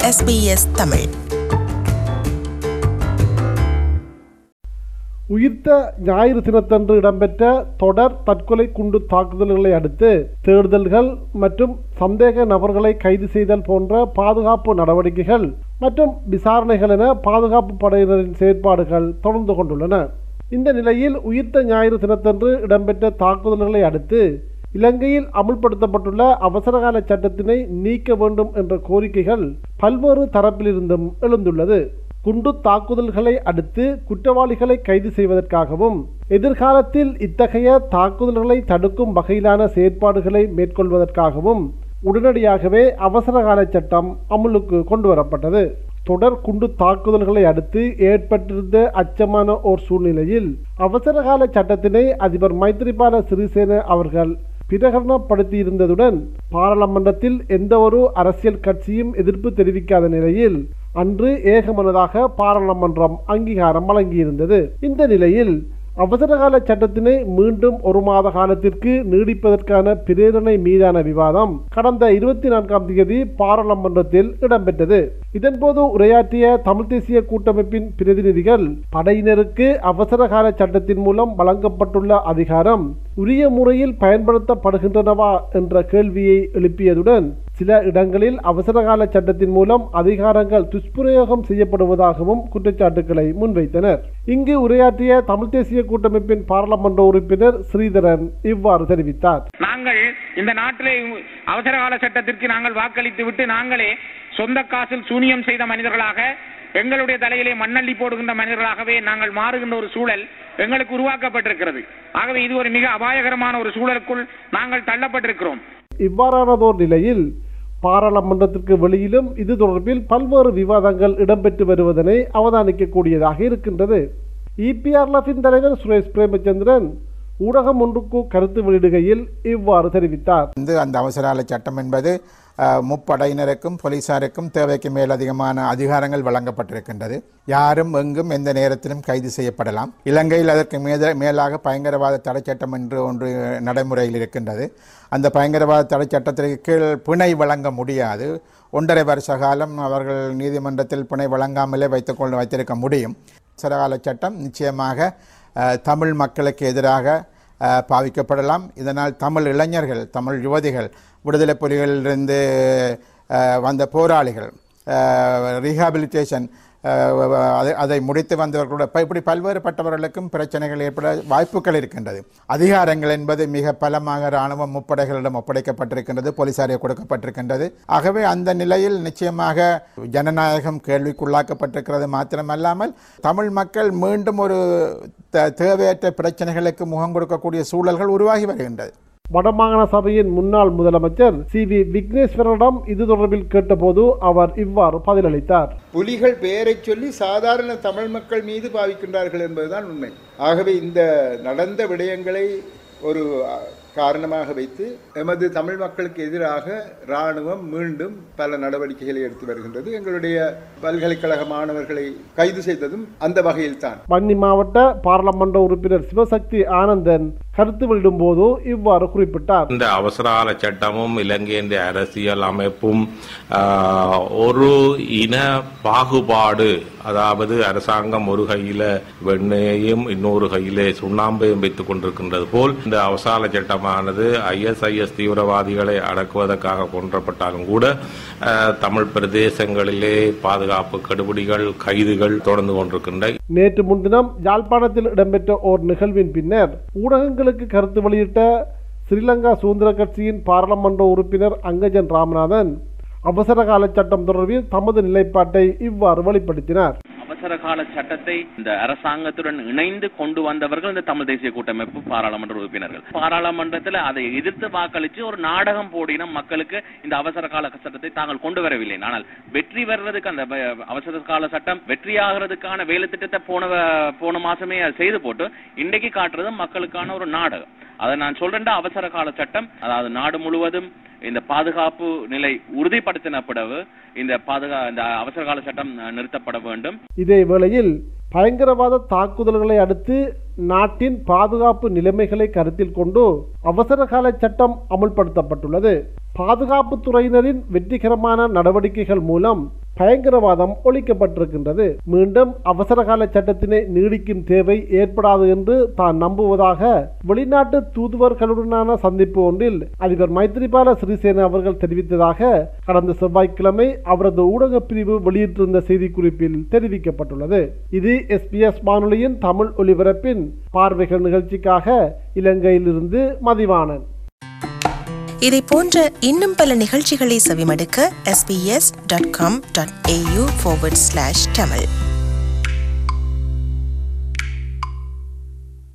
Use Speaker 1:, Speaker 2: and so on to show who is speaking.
Speaker 1: SBS Tamil
Speaker 2: உயிர்த்த ஞாயிறு தினத்தன்று இடம்பெற்ற தொடர் தற்கொலை குண்டு தாக்குதல்களை அடுத்து தேடுதல்கள் மற்றும் சந்தேக நபர்களை கைது செய்தல் போன்ற பாதுகாப்பு நடவடிக்கைகள் மற்றும் விசாரணைகள் என பாதுகாப்பு படையினரின் செயற்பாடுகள் தொடர்ந்து கொண்டுள்ளன இந்த நிலையில் உயிர்த்த ஞாயிறு தினத்தன்று இடம்பெற்ற தாக்குதல்களை அடுத்து இலங்கையில் அமுல்படுத்தப்பட்டுள்ள அவசரகால சட்டத்தினை நீக்க வேண்டும் என்ற கோரிக்கைகள் பல்வேறு தரப்பிலிருந்தும் எழுந்துள்ளது குண்டு தாக்குதல்களை அடுத்து குற்றவாளிகளை கைது செய்வதற்காகவும் எதிர்காலத்தில் இத்தகைய தாக்குதல்களை தடுக்கும் வகையிலான செயற்பாடுகளை மேற்கொள்வதற்காகவும் உடனடியாகவே அவசரகால சட்டம் அமுலுக்கு கொண்டு வரப்பட்டது தொடர் குண்டு தாக்குதல்களை அடுத்து ஏற்பட்டிருந்த அச்சமான ஓர் சூழ்நிலையில் அவசரகால சட்டத்தினை அதிபர் மைத்ரிபால சிறிசேன அவர்கள் பிரகடனப்படுத்தியிருந்ததுடன் பாராளுமன்றத்தில் எந்தவொரு அரசியல் கட்சியும் எதிர்ப்பு தெரிவிக்காத நிலையில் அன்று ஏகமனதாக பாராளுமன்றம் அங்கீகாரம் வழங்கியிருந்தது இந்த நிலையில் அவசரகால சட்டத்தினை மீண்டும் ஒரு மாத காலத்திற்கு நீடிப்பதற்கான பிரேரணை மீதான விவாதம் கடந்த இருபத்தி நான்காம் தேதி பாராளுமன்றத்தில் இடம்பெற்றது இதன்போது உரையாற்றிய தமிழ் தேசிய கூட்டமைப்பின் பிரதிநிதிகள் படையினருக்கு அவசரகால சட்டத்தின் மூலம் வழங்கப்பட்டுள்ள அதிகாரம் உரிய முறையில் பயன்படுத்தப்படுகின்றனவா என்ற கேள்வியை எழுப்பியதுடன் சில இடங்களில் அவசரகால சட்டத்தின் மூலம் அதிகாரங்கள் துஷ்பிரயோகம் செய்யப்படுவதாகவும் குற்றச்சாட்டுக்களை முன்வைத்தனர் இங்கு உரையாற்றிய தமிழ் தேசிய கூட்டமைப்பின் பாராளுமன்ற உறுப்பினர் ஸ்ரீதரன் இவ்வாறு தெரிவித்தார்
Speaker 3: நாங்கள் இந்த நாட்டிலே அவசரகால சட்டத்திற்கு நாங்கள் வாக்களித்து விட்டு நாங்களே சொந்த காசில் சூனியம் செய்த மனிதர்களாக எங்களுடைய தலையிலே மண்ணள்ளி போடுகின்ற மனிதர்களாகவே நாங்கள் மாறுகின்ற ஒரு சூழல் எங்களுக்கு உருவாக்கப்பட்டிருக்கிறது ஆகவே இது ஒரு மிக அபாயகரமான ஒரு சூழலுக்குள் நாங்கள் தள்ளப்பட்டிருக்கிறோம்
Speaker 2: இவ்வாறானதோர் நிலையில் பாராளுமன்றத்திற்கு வெளியிலும் இது தொடர்பில் பல்வேறு விவாதங்கள் இடம்பெற்று வருவதனை அவதானிக்கக்கூடியதாக இருக்கின்றது இபிஆர்எஃபின் தலைவர் சுரேஷ் பிரேமச்சந்திரன் ஊடகம் ஒன்றுக்கு கருத்து வெளியிடுகையில் இவ்வாறு தெரிவித்தார்
Speaker 4: வந்து அந்த அவசரகால சட்டம் என்பது அஹ், முப்படையினருக்கும் போலீசாருக்கும் தேவைக்கு மேல் அதிகமான அதிகாரங்கள் வழங்கப்பட்டிருக்கின்றது யாரும் எங்கும் எந்த நேரத்திலும் கைது செய்யப்படலாம் இலங்கையில் அதற்கு மேத மேலாக பயங்கரவாத தடை சட்டம் என்று ஒன்று நடைமுறையில் இருக்கின்றது அந்த பயங்கரவாத தடை சட்டத்திற்கு கீழ் பிணை வழங்க முடியாது ஒன்றரை வருஷ காலம் அவர்கள் நீதிமன்றத்தில் பிணை வழங்காமலே வைத்துக்கொண்டு வைத்திருக்க முடியும் அவசரகால சட்டம் நிச்சயமாக அஹ், தமிழ் மக்களுக்கு எதிராக அஹ், பாவிக்கப்படலாம் இதனால் தமிழ் இளைஞர்கள் தமிழ் யுவதிகள் விடுதலை புலிகளிலிருந்து அஹ், வந்த போராளிகள் ரீஹாபிலிட்டேஷன் அதை அதை முடித்து வந்தவர்களோட ப- இப்படி பல்வேறுபட்டவர்களுக்கும் பிரச்சனைகள் ஏற்பட வாய்ப்புகள் இருக்கின்றது அதிகாரங்கள் என்பது மிக பலமாக இராணுவ முப்படைகளிடம் ஒப்படைக்கப்பட்டிருக்கின்றது போலீசாரை கொடுக்கப்பட்டிருக்கின்றது ஆகவே அந்த நிலையில் நிச்சயமாக ஜனநாயகம் கேள்விக்குள்ளாக்கப்பட்டிருக்கிறது மாத்திரமல்லாமல் தமிழ் மக்கள் மீண்டும் ஒரு த- தேவையற்ற பிரச்சனைகளுக்கு முகம் கொடுக்கக்கூடிய சூழல்கள் உருவாகி வருகின்றது
Speaker 2: வடமாகாண சபையின் முன்னாள் முதலமைச்சர் சி வி விக்னேஸ்வரனிடம் இது தொடர்பில் கேட்டபோது அவர் இவ்வாறு பதிலளித்தார்
Speaker 5: புலிகள் பெயரைச் சொல்லி சாதாரண தமிழ் மக்கள் மீது பாவிக்கின்றார்கள் என்பதுதான் உண்மை ஆகவே இந்த நடந்த விடயங்களை ஒரு அ, காரணமாக வைத்து எமது தமிழ் மக்களுக்கு எதிராக இராணுவம் மீண்டும் பல நடவடிக்கைகளை எடுத்து வருகின்றது எங்களுடைய பல்கலைக்கழக மாணவர்களை கைது செய்ததும் அந்த வகையில்தான்
Speaker 2: வன்னி மாவட்ட பாராளுமன்ற உறுப்பினர் சிவசக்தி ஆனந்தன் கருத்து வெளியிடும் போது இவ்வாறு குறிப்பிட்டார்
Speaker 6: இந்த அவசரகால சட்டமும் இலங்கையின் அரசியல் அமைப்பும் ஆஹ், ஒரு இன பாகுபாடு அதாவது அரசாங்கம் ஒரு கையில வெண்ணையையும் இன்னொரு கையிலே சுண்ணாம்பையும் வைத்துக் கொண்டிருக்கின்றது போல் இந்த அவசர சட்டமானது ஐஎஸ்ஐஎஸ் தீவிரவாதிகளை அடக்குவதற்காக கொன்றப்பட்டாலும் கூட ஆஹ், தமிழ் பிரதேசங்களிலே பாதுகாப்பு கெடுபிடிகள் கைதுகள் தொடர்ந்து கொண்டிருக்கின்ற
Speaker 2: நேற்று முன்தினம் யாழ்ப்பாணத்தில் இடம்பெற்ற ஓர் நிகழ்வின் பின்னர் ஊடகங்களுக்கு கருத்து வெளியிட்ட ஸ்ரீலங்கா சுதந்திர கட்சியின் பாராளுமன்ற உறுப்பினர் அங்கஜன் ராமநாதன் அவசர கால சட்டம் தொடர்பில் தமது நிலைப்பாட்டை இவ்வாறு வெளிப்படுத்தினார்
Speaker 7: அவசர கால சட்டத்தை இந்த அரசாங்கத்துடன் இணைந்து கொண்டு வந்தவர்கள் இந்த தமிழ் தேசிய கூட்டமைப்பு பாராளுமன்ற உறுப்பினர்கள் பாராளுமன்றத்தில் அதை எதிர்த்து வாக்களித்து ஒரு நாடகம் போடின மக்களுக்கு இந்த அவசர கால சட்டத்தை தாங்கள் கொண்டு வரவில்லை ஆனால் வெற்றி பெறுவதற்கு அந்த வ- அவசர கால சட்டம் வெற்றியாகிறதுக்கான வேலை திட்டத்தை போன வ- போன மாசமே அது செய்து போட்டு இன்றைக்கு காட்டுறது மக்களுக்கான ஒரு நாடகம் அதை நான் சொல்றேன்டா அவசர கால சட்டம் அதாவது நாடு முழுவதும் இந்த பாதுகாப்பு நிலை உறுதிப்படுத்தின பிறகு இந்த பாதுகா இந்த அவசர கால சட்டம் அஹ், நிறுத்தப்பட வேண்டும்
Speaker 2: இதே வேளையில் பயங்கரவாத தாக்குதல்களை அடுத்து நாட்டின் பாதுகாப்பு நிலைமைகளை கருத்தில் கொண்டு அவசர கால சட்டம் அமுல்படுத்தப்பட்டுள்ளது பாதுகாப்பு துறையினரின் வெற்றிகரமான நடவடிக்கைகள் மூலம் பயங்கரவாதம் ஒழிக்கப்பட்டிருக்கின்றது மீண்டும் அவசரகால சட்டத்தினை நீடிக்கும் தேவை ஏற்படாது என்று தான் நம்புவதாக வெளிநாட்டு தூதுவர்களுடனான சந்திப்பு ஒன்றில் அதிபர் மைத்ரிபால சிறிசேன அவர்கள் தெரிவித்ததாக கடந்த செவ்வாய்க்கிழமை அவரது ஊடக பிரிவு வெளியிட்டிருந்த செய்திக்குறிப்பில் தெரிவிக்கப்பட்டுள்ளது இது எஸ்பிஎஸ் வானொலியின் தமிழ் ஒலிபரப்பின் பார்வைகள் நிகழ்ச்சிக்காக இலங்கையிலிருந்து மதிவாணன்
Speaker 1: இதை போன்ற இன்னும் பல நிகழ்ச்சிகளை செவிமடுக்க sbs.com.au forward slash tamil